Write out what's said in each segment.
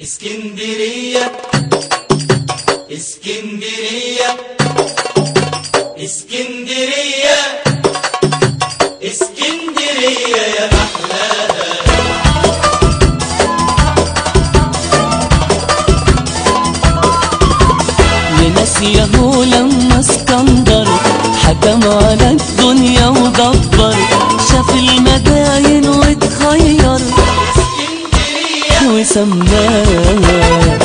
اسكندرية اسكندرية اسكندرية اسكندرية يا محلاها لناس يهو لما اسكندر حكم على الدنيا ودبر شاف المداين واتخير اسكندرية وسماها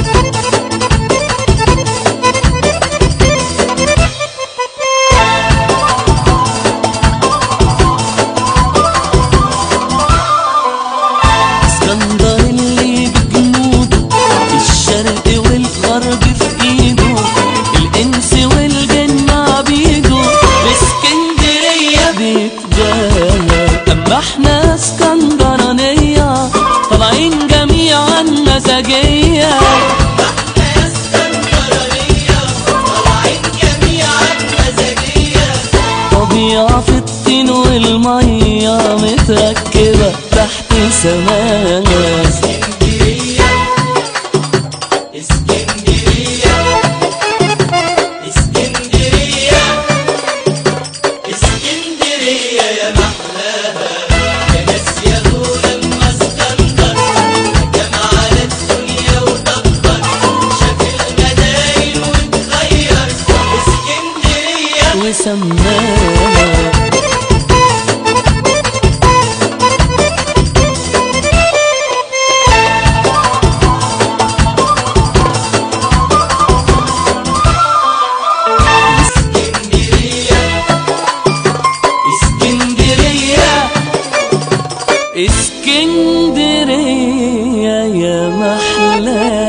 اسكندر اللي بجنوده الشرق والغرب في ايده الانس والجن عبيده باسكندريه بيتجاهل اما احنا اسكندرانيه طالعين جميعا مزاجيه احنا اسكندرانية طالعين جميعا مزاجية طبيعة في الطين والمية متركبة تحت سماها اسكندرية اسكندرية اسكندرية اسكندرية يا محلاها يا ناس يا لما اسكندر حكم على الدنيا ودبر شاف المداين واتغير اسكندرية وسماها اسكندرية اسكندرية اسكندرية يا محلاها